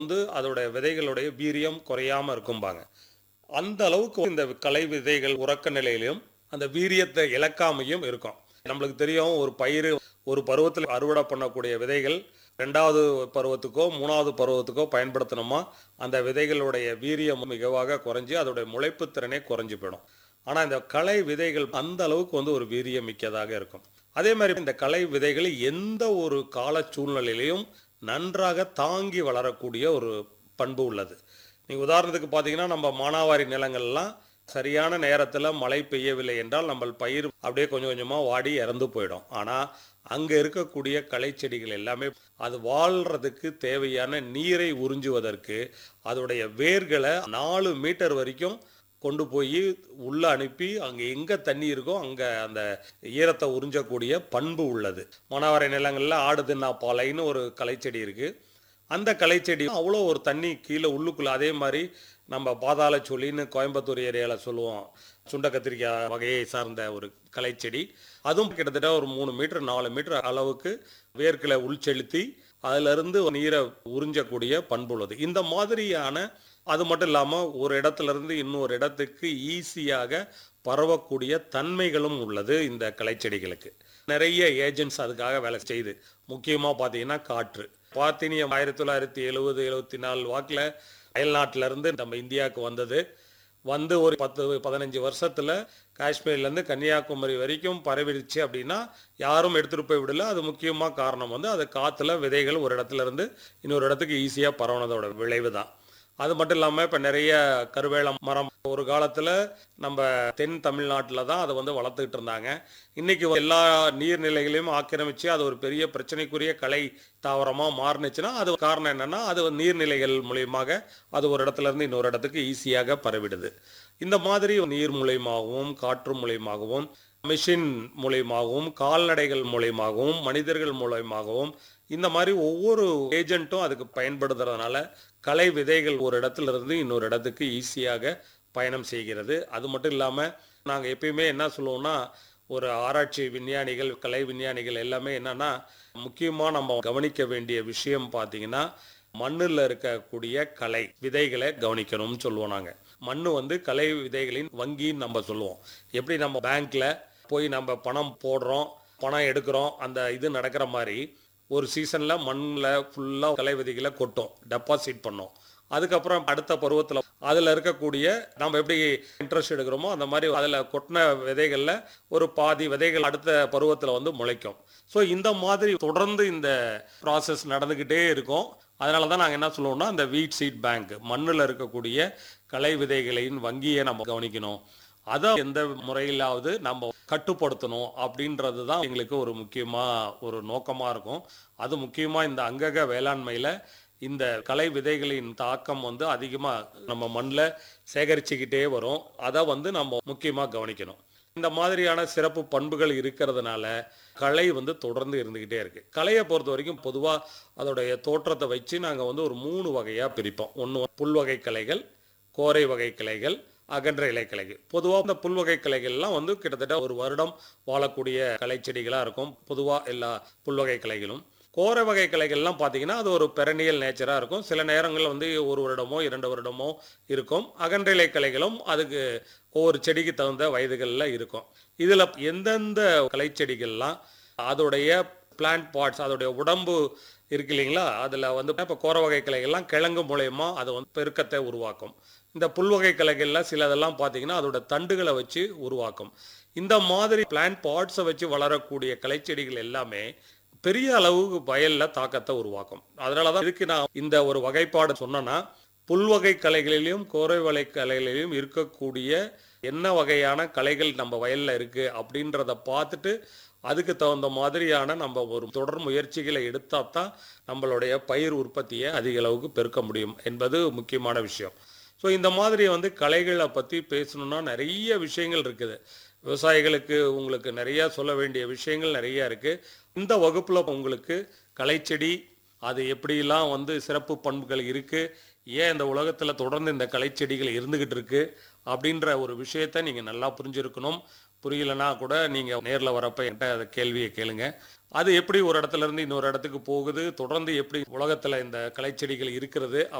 வந்து அதோட விதைகளுடைய வீரியம் குறையாம இருக்கும்பாங்க அந்த அளவுக்கு இந்த களை விதைகள் உறக்க நிலையிலும் அந்த வீரியத்தை இழக்காமையும் இருக்கும் நம்மளுக்கு தெரியும் ஒரு பயிர் ஒரு பருவத்தில் அறுவடை பண்ணக்கூடிய விதைகள் ரெண்டாவது பருவத்துக்கோ மூணாவது பருவத்துக்கோ பயன்படுத்தினோமா அந்த விதைகளுடைய வீரியம் மிகவாக குறைஞ்சி அதோடைய முளைப்பு திறனே குறைஞ்சு போயிடும் ஆனால் இந்த களை விதைகள் அந்த அளவுக்கு வந்து ஒரு வீரியம் மிக்கதாக இருக்கும் அதே மாதிரி இந்த களை விதைகள் எந்த ஒரு கால சூழ்நிலையிலையும் நன்றாக தாங்கி வளரக்கூடிய ஒரு பண்பு உள்ளது நீங்கள் உதாரணத்துக்கு பார்த்தீங்கன்னா நம்ம மானாவாரி நிலங்கள்லாம் சரியான நேரத்தில் மழை பெய்யவில்லை என்றால் நம்ம பயிர் அப்படியே கொஞ்சம் கொஞ்சமாக வாடி இறந்து போயிடும் ஆனால் அங்கே இருக்கக்கூடிய களை செடிகள் எல்லாமே அது வாழ்கிறதுக்கு தேவையான நீரை உறிஞ்சுவதற்கு அதோடைய வேர்களை நாலு மீட்டர் வரைக்கும் கொண்டு போய் உள்ளே அனுப்பி அங்கே எங்கே தண்ணி இருக்கோ அங்கே அந்த ஈரத்தை உறிஞ்சக்கூடிய பண்பு உள்ளது மானாவாரி நிலங்களில் ஆடு தின்னா பாலைன்னு ஒரு களைச்செடி இருக்குது அந்த களைச்செடி அவ்வளோ ஒரு தண்ணி கீழே உள்ளுக்குள்ளே அதே மாதிரி நம்ம பாதாள சொல்லின்னு கோயம்புத்தூர் ஏரியாவில் சொல்லுவோம் சுண்ட கத்திரிக்காய் வகையை சார்ந்த ஒரு களைச்செடி அதுவும் கிட்டத்தட்ட ஒரு மூணு மீட்டர் நாலு மீட்டர் அளவுக்கு வேர்க்களை உள்செலுத்தி அதிலிருந்து நீரை உறிஞ்சக்கூடிய பண்பு உள்ளது இந்த மாதிரியான அது மட்டும் இல்லாமல் ஒரு இடத்துல இருந்து இன்னொரு இடத்துக்கு ஈஸியாக பரவக்கூடிய தன்மைகளும் உள்ளது இந்த களைச்செடிகளுக்கு நிறைய ஏஜென்ட்ஸ் அதுக்காக வேலை செய்யுது முக்கியமாக பார்த்தீங்கன்னா காற்று பார்த்தீங்க ஆயிரத்தி தொள்ளாயிரத்தி எழுபது எழுபத்தி நாலு வாக்கில் அயல்நாட்டில இருந்து நம்ம இந்தியாவுக்கு வந்தது வந்து ஒரு பத்து பதினஞ்சு வருஷத்தில் காஷ்மீர்லேருந்து கன்னியாகுமரி வரைக்கும் பரவிடுச்சு அப்படின்னா யாரும் எடுத்துகிட்டு போய் விடல அது முக்கியமாக காரணம் வந்து அது காற்றுல விதைகள் ஒரு இடத்துல இருந்து இன்னொரு இடத்துக்கு ஈஸியாக பரவுனதோட விளைவு தான் அது மட்டும் இல்லாமல் இப்போ நிறைய கருவேல மரம் ஒரு காலத்தில் நம்ம தென் தமிழ்நாட்டில் தான் அதை வந்து வளர்த்துக்கிட்டு இருந்தாங்க இன்னைக்கு எல்லா நீர்நிலைகளையும் ஆக்கிரமித்து அது ஒரு பெரிய பிரச்சனைக்குரிய கலை தாவரமாக மாறுனுச்சுன்னா அது காரணம் என்னன்னா அது நீர்நிலைகள் மூலியமாக அது ஒரு இடத்துல இருந்து இன்னொரு இடத்துக்கு ஈஸியாக பரவிடுது இந்த மாதிரி நீர் மூலியமாகவும் காற்று மூலியமாகவும் மிஷின் மூலியமாகவும் கால்நடைகள் மூலியமாகவும் மனிதர்கள் மூலியமாகவும் இந்த மாதிரி ஒவ்வொரு ஏஜென்ட்டும் அதுக்கு பயன்படுத்துறதுனால கலை விதைகள் ஒரு இடத்துல இருந்து இன்னொரு இடத்துக்கு ஈஸியாக பயணம் செய்கிறது அது மட்டும் இல்லாமல் நாங்கள் எப்பயுமே என்ன சொல்லுவோம்னா ஒரு ஆராய்ச்சி விஞ்ஞானிகள் கலை விஞ்ஞானிகள் எல்லாமே என்னன்னா முக்கியமாக நம்ம கவனிக்க வேண்டிய விஷயம் பார்த்தீங்கன்னா மண்ணில் இருக்கக்கூடிய கலை விதைகளை கவனிக்கணும்னு சொல்லுவோம் நாங்கள் மண் வந்து கலை விதைகளின் வங்கின்னு நம்ம சொல்லுவோம் எப்படி நம்ம பேங்க்ல போய் நம்ம பணம் போடுறோம் பணம் எடுக்கிறோம் அந்த இது நடக்கிற மாதிரி ஒரு சீசனில் மண்ணில் ஃபுல்லாக கலை விதைகளை கொட்டும் டெபாசிட் பண்ணோம் அதுக்கப்புறம் அடுத்த பருவத்தில் அதில் இருக்கக்கூடிய நம்ம எப்படி இன்ட்ரெஸ்ட் எடுக்கிறோமோ அந்த மாதிரி அதில் கொட்டின விதைகளில் ஒரு பாதி விதைகள் அடுத்த பருவத்தில் வந்து முளைக்கும் ஸோ இந்த மாதிரி தொடர்ந்து இந்த ப்ராசஸ் நடந்துக்கிட்டே இருக்கும் அதனால தான் நாங்கள் என்ன சொல்லுவோம்னா இந்த வீட் சீட் பேங்க் மண்ணில் இருக்கக்கூடிய கலை விதைகளின் வங்கியை நம்ம கவனிக்கணும் அதை எந்த முறையிலாவது நம்ம கட்டுப்படுத்தணும் அப்படின்றது தான் எங்களுக்கு ஒரு முக்கியமாக ஒரு நோக்கமாக இருக்கும் அது முக்கியமாக இந்த அங்கக வேளாண்மையில் இந்த கலை விதைகளின் தாக்கம் வந்து அதிகமாக நம்ம மண்ணில் சேகரிச்சுக்கிட்டே வரும் அதை வந்து நம்ம முக்கியமாக கவனிக்கணும் இந்த மாதிரியான சிறப்பு பண்புகள் இருக்கிறதுனால கலை வந்து தொடர்ந்து இருந்துக்கிட்டே இருக்கு கலையை பொறுத்த வரைக்கும் பொதுவாக அதோடைய தோற்றத்தை வச்சு நாங்கள் வந்து ஒரு மூணு வகையாக பிரிப்போம் ஒன்று புல்வகை கலைகள் கோரை வகை கிளைகள் அகன்ற இலைக்கிளைகள் பொதுவாக இந்த புல்வகை கிளைகள்லாம் வந்து கிட்டத்தட்ட ஒரு வருடம் வாழக்கூடிய கலைச்செடிகளாக இருக்கும் பொதுவாக எல்லா புல்வகை கிளைகளும் கோரை வகை கிளைகள்லாம் பார்த்தீங்கன்னா அது ஒரு பெரனியல் நேச்சராக இருக்கும் சில நேரங்களில் வந்து ஒரு வருடமோ இரண்டு வருடமோ இருக்கும் அகன்ற இலை கிளைகளும் அதுக்கு ஒவ்வொரு செடிக்கு தகுந்த வயதுகளில் இருக்கும் இதில் எந்தெந்த கலைச்செடிகள்லாம் அதோடைய பிளான்ட் பார்ட்ஸ் அதோடைய உடம்பு இருக்கு இல்லைங்களா அதில் வந்து இப்போ கோர வகை கிளைகள்லாம் கிழங்கு மூலயமா அது வந்து பெருக்கத்தை உருவாக்கும் இந்த புல்வகை கிளைகள்ல சிலதெல்லாம் பார்த்தீங்கன்னா அதோட தண்டுகளை வச்சு உருவாக்கும் இந்த மாதிரி பிளான்ட் பார்ட்ஸை வச்சு வளரக்கூடிய கலைச்செடிகள் எல்லாமே பெரிய அளவுக்கு வயல்ல தாக்கத்தை உருவாக்கும் அதனால தான் இதுக்கு நான் இந்த ஒரு வகைப்பாடு சொன்னேன்னா புல்வகை கலைகளிலும் கோரை வகை கலைகளிலும் இருக்கக்கூடிய என்ன வகையான கலைகள் நம்ம வயல்ல இருக்கு அப்படின்றத பார்த்துட்டு அதுக்கு தகுந்த மாதிரியான நம்ம ஒரு தொடர் முயற்சிகளை எடுத்தா தான் நம்மளுடைய பயிர் உற்பத்தியை அதிக அளவுக்கு பெருக்க முடியும் என்பது முக்கியமான விஷயம் ஸோ இந்த மாதிரி வந்து கலைகளை பற்றி பேசணும்னா நிறைய விஷயங்கள் இருக்குது விவசாயிகளுக்கு உங்களுக்கு நிறைய சொல்ல வேண்டிய விஷயங்கள் நிறைய இருக்குது இந்த வகுப்பில் உங்களுக்கு கலைச்செடி அது எப்படிலாம் வந்து சிறப்பு பண்புகள் இருக்குது ஏன் இந்த உலகத்தில் தொடர்ந்து இந்த கலைச்செடிகள் இருந்துக்கிட்டு இருக்கு அப்படின்ற ஒரு விஷயத்தை நீங்கள் நல்லா புரிஞ்சிருக்கணும் புரியலனா கூட நீங்கள் நேரில் வரப்ப என்கிட்ட அந்த கேள்வியை கேளுங்க அது எப்படி ஒரு இடத்துல இருந்து இன்னொரு இடத்துக்கு போகுது தொடர்ந்து எப்படி உலகத்தில் இந்த கலைச்செடிகள் இருக்கிறது